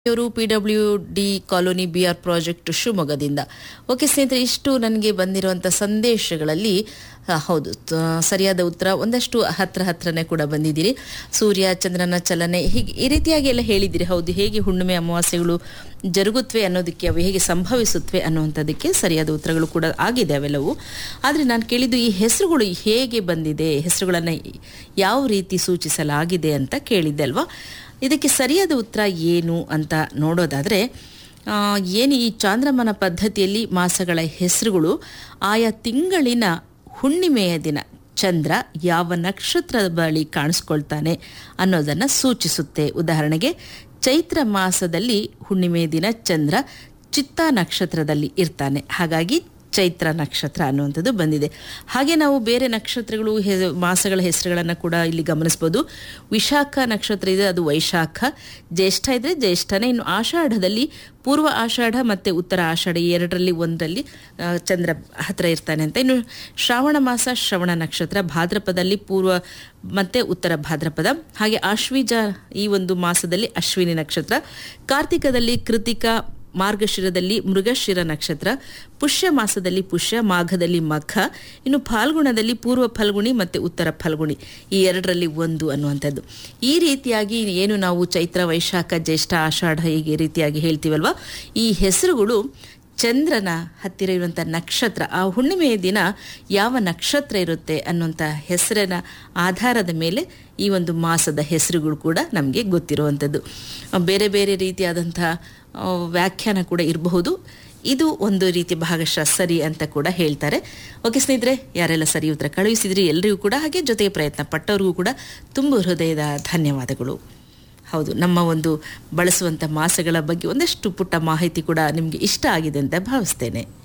ಇವರು P W D colony B R project ಶಿವಮೊಗ್ಗದಿಂದ okay ಸ್ನೇಹಿತರೆ ಇಷ್ಟು ನನಗೆ ಬಂದಿರುವಂಥ ಸಂದೇಶಗಳಲ್ಲಿ ಆ, ಹೌದು ತ- ಸರಿಯಾದ ಉತ್ತರ ಒಂದಷ್ಟು ಹತ್ರ ಹತ್ರನೇ ಕೂಡ ಬಂದಿದ್ದೀರಿ ಸೂರ್ಯ ಚಂದ್ರನ ಚಲನೆ ಹೀಗೆ ಈ ರೀತಿಯಾಗಿ ಎಲ್ಲ ಹೇಳಿದ್ದೀರಿ ಹೌದು ಹೇಗೆ ಹುಣ್ಣಿಮೆ ಅಮಾವಾಸ್ಯೆಗಳು ಜರುಗುತ್ತವೆ ಅನ್ನೋದಕ್ಕೆ ಅವು ಹೇಗೆ ಸಂಭವಿಸುತ್ತವೆ ಅನ್ನುವಂಥದ್ದಕ್ಕೆ ಸರಿಯಾದ ಉತ್ತರಗಳು ಕೂಡ ಆಗಿದೆ ಅವೆಲ್ಲವು ಆದರೆ ನಾನು ಕೇಳಿದ್ದು ಈ ಹೆಸರುಗಳು ಹೇಗೆ ಬಂದಿದೆ ಹೆಸರುಗಳನ್ನು ಯಾವ ರೀತಿ ಸೂಚಿಸಲಾಗಿದೆ ಅಂತ ಕೇಳಿದ್ದೆ ಅಲ್ವಾ ಇದಕ್ಕೆ ಸರಿಯಾದ ಉತ್ತರ ಏನು ಅಂತ ನೋಡೋದಾದರೆ ಆ, ಏನು ಈ ಚಾಂದ್ರಮಾನ ಪದ್ಧತಿಯಲ್ಲಿ ಮಾಸಗಳ ಹೆಸರುಗಳು ಆಯಾ ತಿಂಗಳಿನ ಹುಣ್ಣಿಮೆಯ ದಿನ ಚಂದ್ರ ಯಾವ ನಕ್ಷತ್ರದ ಬಳಿ ಕಾಣಿಸ್ಕೊಳ್ತಾನೆ ಅನ್ನೋದನ್ನು ಸೂಚಿಸುತ್ತೆ ಉದಾಹರಣೆಗೆ ಚೈತ್ರ ಮಾಸದಲ್ಲಿ ಹುಣ್ಣಿಮೆಯ ದಿನ ಚಂದ್ರ ಚಿತ್ತಾ ನಕ್ಷತ್ರದಲ್ಲಿ ಇರ್ತಾನೆ ಹಾಗಾಗಿ ಚೈತ್ರ ನಕ್ಷತ್ರ ಅನ್ನುವಂಥದ್ದು ಬಂದಿದೆ ಹಾಗೆ ನಾವು ಬೇರೆ ನಕ್ಷತ್ರಗಳು ಹೆ ಮಾಸಗಳ ಹೆಸರುಗಳನ್ನು ಕೂಡ ಇಲ್ಲಿ ಗಮನಿಸ್ಬೋದು ವಿಶಾಖ ನಕ್ಷತ್ರ ಇದೆ ಅದು ವೈಶಾಖ ಜ್ಯೇಷ್ಠ ಇದ್ರೆ ಜ್ಯೇಷ್ಠನೇ ಇನ್ನು ಆಷಾಢದಲ್ಲಿ ಪೂರ್ವ ಆಷಾಢ ಮತ್ತು ಉತ್ತರ ಆಷಾಢ ಈ ಎರಡರಲ್ಲಿ ಒಂದರಲ್ಲಿ ಆ, ಚಂದ್ರ ಹತ್ರ ಇರ್ತಾನೆ ಅಂತ ಇನ್ನು ಶ್ರಾವಣ ಮಾಸ ಶ್ರವಣ ನಕ್ಷತ್ರ ಭಾದ್ರಪದಲ್ಲಿ ಪೂರ್ವ ಮತ್ತು ಉತ್ತರ ಭಾದ್ರಪದ ಹಾಗೆ ಆಶ್ವೀಜ ಈ ಒಂದು ಮಾಸದಲ್ಲಿ ಅಶ್ವಿನಿ ನಕ್ಷತ್ರ ಕಾರ್ತಿಕದಲ್ಲಿ ಕೃತಿಕಾ ಮಾರ್ಗಶಿರದಲ್ಲಿ ಮೃಗಶಿರ ನಕ್ಷತ್ರ ಪುಷ್ಯ ಮಾಸದಲ್ಲಿ ಪುಷ್ಯ ಮಾಘದಲ್ಲಿ ಮಖ ಇನ್ನು ಫಾಲ್ಗುಣದಲ್ಲಿ ಪೂರ್ವ ಫಲ್ಗುಣಿ ಮತ್ತು ಉತ್ತರ ಫಲ್ಗುಣಿ ಈ ಎರಡರಲ್ಲಿ ಒಂದು ಅನ್ನುವಂಥದ್ದು ಈ ರೀತಿಯಾಗಿ ಏನು ನಾವು ಚೈತ್ರ ವೈಶಾಖ ಜ್ಯೇಷ್ಠ ಆಷಾಢ ಹೀಗೆ ರೀತಿಯಾಗಿ ಹೇಳ್ತೀವಲ್ವಾ ಈ ಹೆಸರುಗಳು ಚಂದ್ರನ ಹತ್ತಿರ ಇರುವಂಥ ನಕ್ಷತ್ರ ಆ ಹುಣ್ಣಿಮೆಯ ದಿನ ಯಾವ ನಕ್ಷತ್ರ ಇರುತ್ತೆ ಅನ್ನುವಂಥ ಹೆಸರಿನ ಆಧಾರದ ಮೇಲೆ ಈ ಒಂದು ಮಾಸದ ಹೆಸರುಗಳು ಕೂಡ ನಮಗೆ ಗೊತ್ತಿರುವಂಥದ್ದು ಬೇರೆ ಬೇರೆ ರೀತಿಯಾದಂಥ ಆ, ವ್ಯಾಖ್ಯಾನ ಕೂಡ ಇರಬಹುದು ಇದು ಒಂದು ರೀತಿ ಭಾಗಶಃ ಸರಿ ಅಂತ ಕೂಡ ಹೇಳ್ತಾರೆ ಓಕೆ ಸ್ನೇಹಿತರೆ ಯಾರೆಲ್ಲ ಸರಿ ಉತ್ತರ ಕಳುಹಿಸಿದ್ರಿ ಎಲ್ಲರಿಗೂ ಕೂಡ ಹಾಗೆ ಜೊತೆಗೆ ಪ್ರಯತ್ನ ಪಟ್ಟವ್ರಿಗೂ ಕೂಡ ತುಂಬ ಹೃದಯದ ಧನ್ಯವಾದಗಳು ಹೌದು ನಮ್ಮ ಒಂದು ಬಳಸುವಂಥ ಮಾಸಗಳ ಬಗ್ಗೆ ಒಂದಷ್ಟು ಪುಟ್ಟ ಮಾಹಿತಿ ಕೂಡ ನಿಮಗೆ ಇಷ್ಟ ಆಗಿದೆ ಅಂತ ಭಾವಿಸ್ತೇನೆ